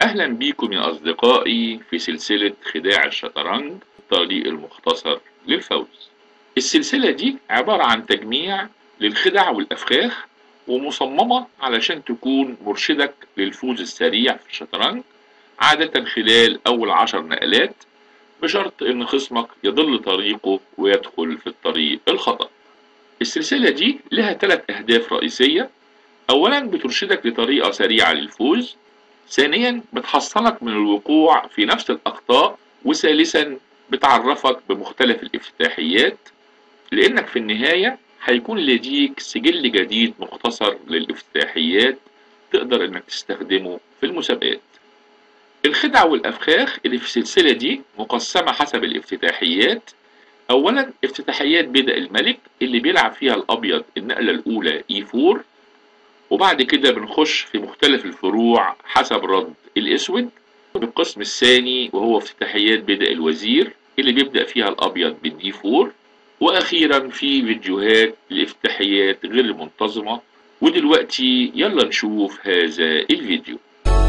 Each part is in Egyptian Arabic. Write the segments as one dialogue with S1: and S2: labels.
S1: أهلا بيكم يا أصدقائي في سلسلة خداع الشطرنج الطريق المختصر للفوز السلسلة دي عبارة عن تجميع للخدع والأفخاخ ومصممة علشان تكون مرشدك للفوز السريع في الشطرنج عادة خلال أول عشر نقلات بشرط إن خصمك يضل طريقه ويدخل في الطريق الخطأ السلسلة دي لها ثلاث أهداف رئيسية أولا بترشدك لطريقة سريعة للفوز ثانيا بتحصنك من الوقوع في نفس الأخطاء وثالثا بتعرفك بمختلف الافتتاحيات لأنك في النهاية هيكون لديك سجل جديد مختصر للافتتاحيات تقدر انك تستخدمه في المسابقات الخدع والأفخاخ اللي في السلسلة دي مقسمة حسب الافتتاحيات أولا افتتاحيات بدء الملك اللي بيلعب فيها الأبيض النقلة الأولى E4 وبعد كده بنخش في مختلف الفروع حسب رد الأسود القسم الثاني وهو افتتاحيات بدء الوزير اللي بيبدأ فيها الأبيض بالدي 4 وأخيرا في فيديوهات الافتتاحيات غير المنتظمة ودلوقتي يلا نشوف هذا الفيديو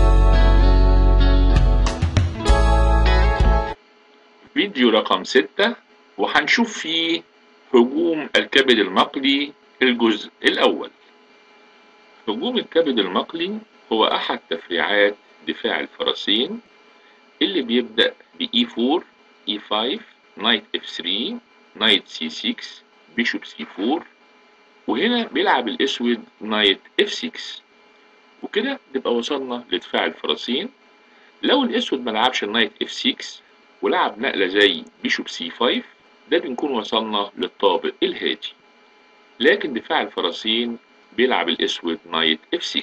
S1: فيديو رقم ستة وهنشوف فيه هجوم الكبد المقلي الجزء الأول هجوم الكبد المقلي هو أحد تفريعات دفاع الفرسين اللي بيبدأ ب E4 E5 نايت F3 نايت C6 بيشوب C4 وهنا بيلعب الأسود نايت F6 وكده نبقى وصلنا لدفاع الفرسين لو الأسود ملعبش النايت F6 ولعب نقلة زي بيشوب C5 ده بنكون وصلنا للطابق الهادي لكن دفاع الفرسين بيلعب الأسود نايت F6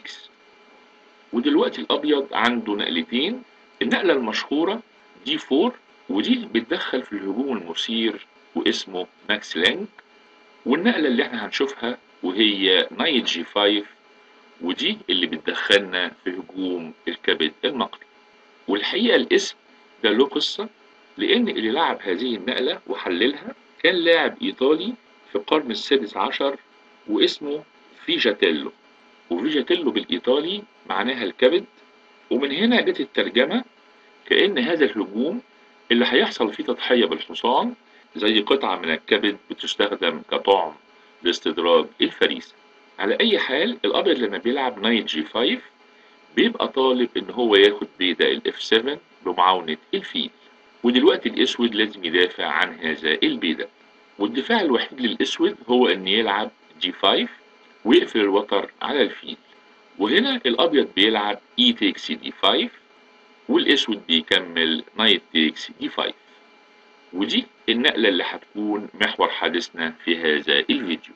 S1: ودلوقتي الأبيض عنده نقلتين النقلة المشهورة دي 4 ودي بتدخل في الهجوم المثير واسمه ماكس لانج والنقلة اللي احنا هنشوفها وهي نايت جي 5 ودي اللي بتدخلنا في هجوم الكبد المقلي والحقيقة الاسم ده له قصة لأن اللي لعب هذه النقلة وحللها كان لاعب إيطالي في القرن السادس عشر واسمه فيجاتيلو وفيجاتيلو بالإيطالي معناها الكبد ومن هنا جت الترجمة كأن هذا الهجوم اللي هيحصل فيه تضحية بالحصان زي قطعة من الكبد بتستخدم كطعم لاستدراج الفريسة على أي حال الأبيض لما بيلعب نايت جي 5 بيبقى طالب إن هو ياخد بيدا الاف 7 بمعاونة الفيل ودلوقتي الأسود لازم يدافع عن هذا البيدا والدفاع الوحيد للأسود هو إن يلعب جي 5 ويقفل الوتر على الفيل وهنا الأبيض بيلعب E takes دي 5 والأسود بيكمل نايت تيكس دي 5 ودي النقلة اللي هتكون محور حديثنا في هذا الفيديو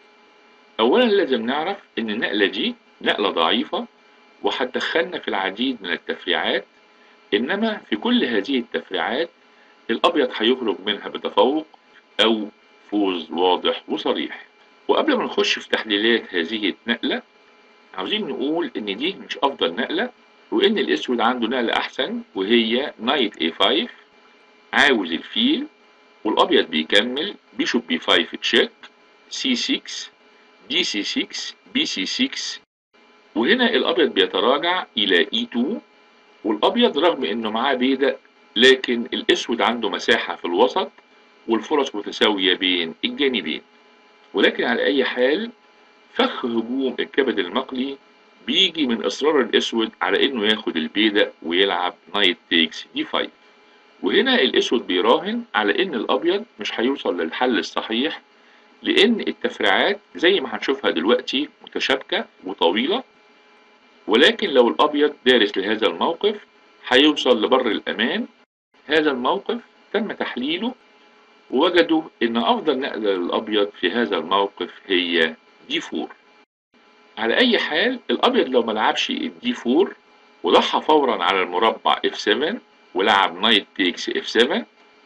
S1: أولا لازم نعرف إن النقلة دي نقلة ضعيفة وهتدخلنا في العديد من التفريعات إنما في كل هذه التفريعات الأبيض هيخرج منها بتفوق أو فوز واضح وصريح وقبل ما نخش في تحليلات هذه النقلة عاوزين نقول إن دي مش أفضل نقلة وإن الأسود عنده نقلة أحسن وهي نايت A5 عاوز الفيل والأبيض بيكمل بيشوب B5 تشيك C6 دي C6 بي C6 وهنا الأبيض بيتراجع إلى E2 والأبيض رغم إنه معاه بيدق لكن الأسود عنده مساحة في الوسط والفرص متساوية بين الجانبين ولكن على أي حال فخ هجوم الكبد المقلي بيجي من إصرار الأسود على إنه ياخد البيدق ويلعب نايت تيكس دي 5 وهنا الأسود بيراهن على إن الأبيض مش هيوصل للحل الصحيح لأن التفريعات زي ما هنشوفها دلوقتي متشابكة وطويلة ولكن لو الأبيض دارس لهذا الموقف هيوصل لبر الأمان هذا الموقف تم تحليله ووجدوا إن أفضل نقلة للأبيض في هذا الموقف هي دي 4 على أي حال الأبيض لو ملعبش الدي 4 وضحى فورا على المربع F7 ولعب نايت تيكس F7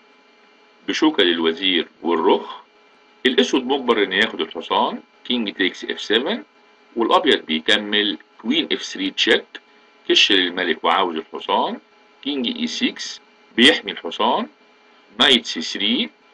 S1: بشوكة للوزير والرخ الأسود مجبر إنه ياخد الحصان كينج تيكس F7 والأبيض بيكمل كوين F3 تشيك كش للملك وعاوز الحصان كينج E6 بيحمي الحصان نايت C3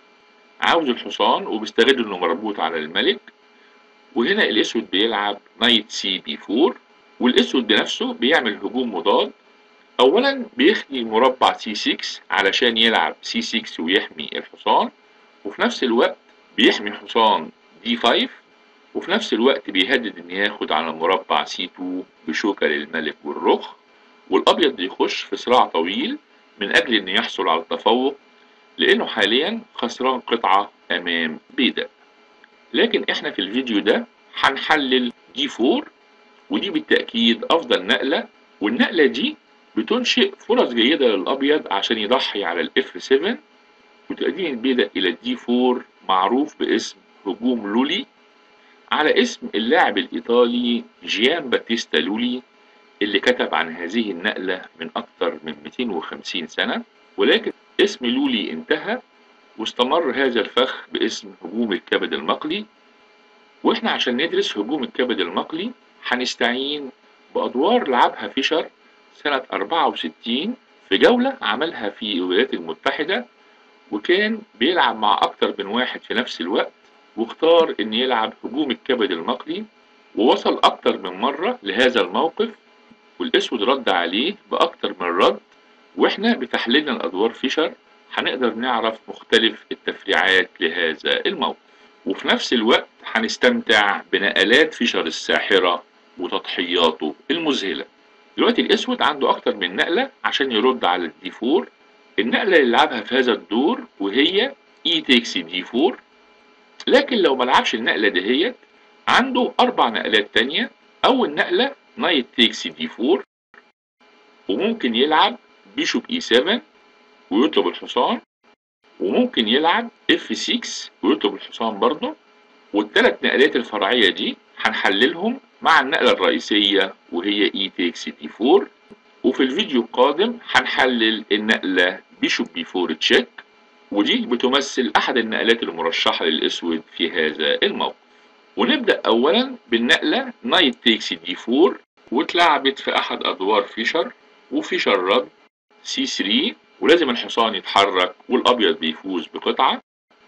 S1: عاوز الحصان وبيستغل انه مربوط على الملك وهنا الاسود بيلعب نايت سي بي 4 والاسود بنفسه بيعمل هجوم مضاد اولا بيخلي مربع سي 6 علشان يلعب سي 6 ويحمي الحصان وفي نفس الوقت بيحمي حصان دي 5 وفي نفس الوقت بيهدد ان ياخد على مربع سي 2 بشوكة للملك والرخ والابيض بيخش في صراع طويل من اجل ان يحصل على التفوق لانه حاليا خسران قطعة امام بيدق لكن احنا في الفيديو ده هنحلل دي 4 ودي بالتأكيد افضل نقلة والنقلة دي بتنشئ فرص جيدة للابيض عشان يضحي على الاف 7 وتقديم البيدق الى الدي 4 معروف باسم هجوم لولي على اسم اللاعب الايطالي جيان باتيستا لولي اللي كتب عن هذه النقلة من أكثر من 250 سنة ولكن اسم لولي انتهى واستمر هذا الفخ باسم هجوم الكبد المقلي واحنا عشان ندرس هجوم الكبد المقلي هنستعين بأدوار لعبها فيشر سنة 64 في جولة عملها في الولايات المتحدة وكان بيلعب مع أكتر من واحد في نفس الوقت واختار إن يلعب هجوم الكبد المقلي ووصل أكتر من مرة لهذا الموقف والأسود رد عليه بأكتر من رد وإحنا بتحليلنا الأدوار فيشر هنقدر نعرف مختلف التفريعات لهذا الموقف وفي نفس الوقت هنستمتع بنقلات فيشر الساحرة وتضحياته المذهلة دلوقتي الأسود عنده أكتر من نقلة عشان يرد على الدي 4 النقلة اللي لعبها في هذا الدور وهي اي تيكس دي 4 لكن لو ما لعبش النقلة دهيت عنده أربع نقلات تانية أول نقلة نايت تيكس دي 4 وممكن يلعب بيشوب اي 7 ويطلب الحصان وممكن يلعب اف 6 ويطلب الحصان برضه والثلاث نقلات الفرعية دي هنحللهم مع النقلة الرئيسية وهي اي تيكس دي 4 وفي الفيديو القادم هنحلل النقلة بيشوب بي 4 تشيك ودي بتمثل أحد النقلات المرشحة للأسود في هذا الموقف ونبدأ أولا بالنقلة نايت تيكس دي 4 واتلعبت في أحد أدوار فيشر وفيشر رد سي 3 ولازم الحصان يتحرك والأبيض بيفوز بقطعة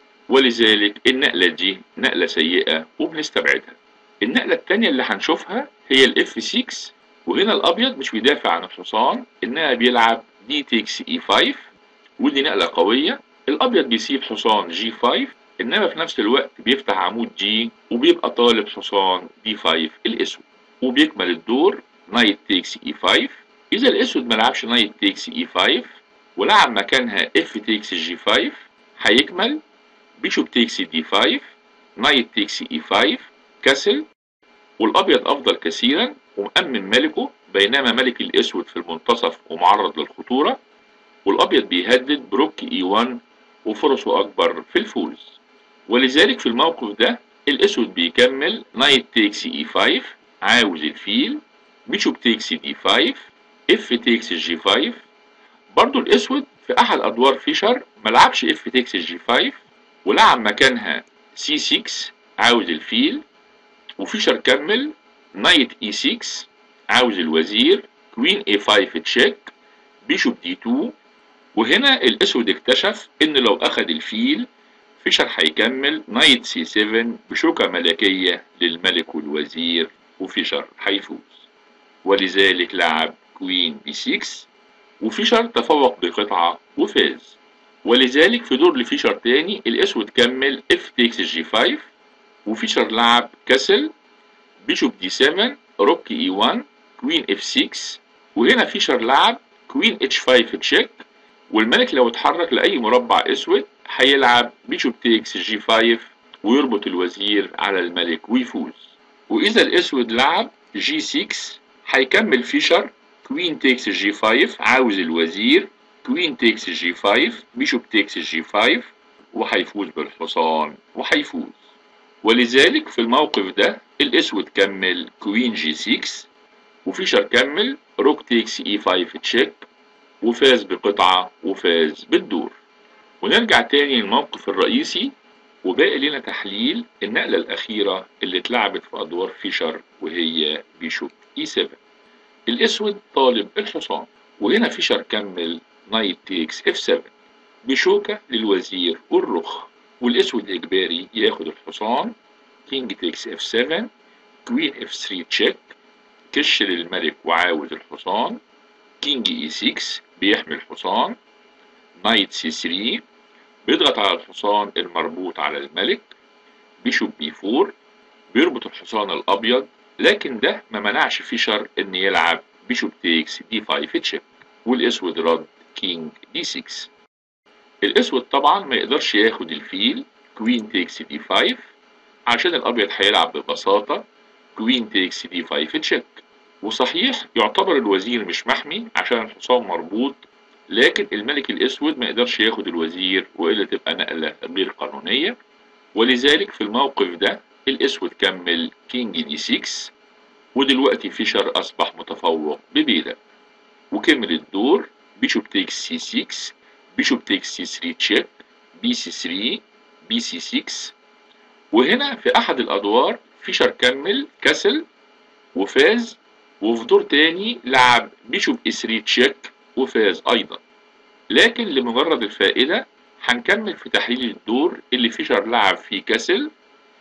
S1: ولذلك النقلة دي نقلة سيئة وبنستبعدها النقلة التانية اللي هنشوفها هي الاف 6 وهنا الأبيض مش بيدافع عن الحصان إنها بيلعب دي تيكس اي 5 ودي نقلة قوية الأبيض بيسيب حصان جي 5 إنما في نفس الوقت بيفتح عمود جي وبيبقى طالب حصان دي 5 الأسود وبيكمل الدور نايت تيكس اي 5 إذا الأسود ملعبش نايت تيكس اي 5 ولعب مكانها اف تيكس جي 5 هيكمل بيشوب تيكس دي 5 نايت تيكس اي 5 كسل والابيض افضل كثيرا ومأمن ملكه بينما ملك الاسود في المنتصف ومعرض للخطورة والابيض بيهدد بروك اي 1 وفرصه اكبر في الفوز ولذلك في الموقف ده الاسود بيكمل نايت تيكس اي 5 عاوز الفيل بيشوب تيكس دي 5 اف تيكس جي 5 برضو الاسود في احد ادوار فيشر ملعبش اف تيكس جي 5 ولعب مكانها سي 6 عاوز الفيل وفيشر كمل نايت اي 6 عاوز الوزير كوين اي 5 تشيك بيشوب دي 2 وهنا الاسود اكتشف ان لو اخد الفيل فيشر هيكمل نايت سي 7 بشوكة ملكية للملك والوزير وفيشر هيفوز ولذلك لعب كوين بي 6 وفيشر تفوق بقطعة وفاز ولذلك في دور لفيشر تاني الاسود كمل اف تيكس جي 5 وفيشر لعب كسل بيشوب دي 7 روك اي 1 كوين اف 6 وهنا فيشر لعب كوين اتش 5 تشيك والملك لو اتحرك لاي مربع اسود هيلعب بيشوب تيكس جي 5 ويربط الوزير على الملك ويفوز واذا الاسود لعب جي 6 هيكمل فيشر كوين تيكس جي 5 عاوز الوزير كوين تيكس جي 5 بيشوب تيكس جي 5 وهيفوز بالحصان وهيفوز ولذلك في الموقف ده الاسود كمل كوين جي 6 وفيشر كمل روك تيكس اي 5 تشيك وفاز بقطعة وفاز بالدور ونرجع تاني للموقف الرئيسي وباقي لنا تحليل النقلة الأخيرة اللي اتلعبت في أدوار فيشر وهي بيشوب اي 7 الأسود طالب الحصان وهنا فيشر كمل نايت تيكس اف 7 بشوكة للوزير والرخ والأسود إجباري ياخد الحصان كينج تيكس اف 7 كوين اف 3 تشيك كش للملك وعاوز الحصان كينج اي 6 بيحمي الحصان نايت سي 3 بيضغط على الحصان المربوط على الملك بيشوب بي 4 بيربط الحصان الابيض لكن ده ما منعش فيشر ان يلعب بيشوب تيكس دي 5 تشيك والاسود رد كينج دي 6 الاسود طبعا ما يقدرش ياخد الفيل كوين تيكس دي 5 عشان الابيض هيلعب ببساطة كوين تيكس دي 5 تشيك وصحيح يعتبر الوزير مش محمي عشان الحصان مربوط لكن الملك الاسود ما يقدرش ياخد الوزير والا تبقى نقلة غير قانونية ولذلك في الموقف ده الاسود كمل كينج دي 6 ودلوقتي فيشر اصبح متفوق ببيلة وكمل الدور بيشوب تيكس سي 6 بيشوب تيكس سي 3 تشيك بي سي 3 بي سي 6 وهنا في احد الادوار فيشر كمل كسل وفاز وفي دور تاني لعب بيشوب اي 3 تشيك وفاز ايضا لكن لمجرد الفائدة هنكمل في تحليل الدور اللي فيشر لعب فيه كسل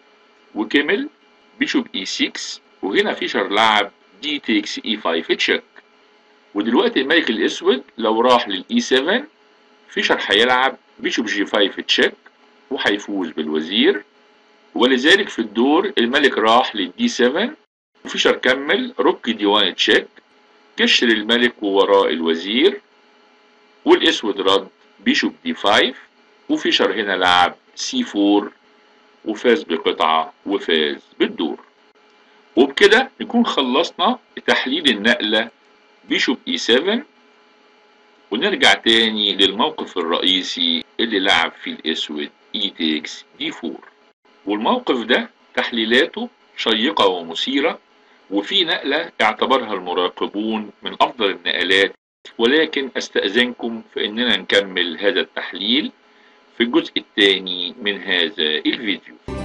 S1: وكمل بيشوب اي 6 وهنا فيشر لعب دي تيكس اي 5 تشيك ودلوقتي الملك الاسود لو راح للاي 7 فيشر هيلعب بيشوب جي 5 تشيك وهيفوز بالوزير ولذلك في الدور الملك راح للدي 7 وفيشر كمل روك دي 1 تشيك كشر الملك ووراه الوزير والاسود رد بيشوب دي 5 وفيشر هنا لعب سي 4 وفاز بقطعة وفاز بالدور وبكده نكون خلصنا تحليل النقلة بيشوب اي 7 ونرجع تاني للموقف الرئيسي اللي لعب فيه الاسود اي تيكس دي 4 والموقف ده تحليلاته شيقة ومثيرة وفي نقلة اعتبرها المراقبون من أفضل النقلات ولكن أستأذنكم في أننا نكمل هذا التحليل في الجزء الثاني من هذا الفيديو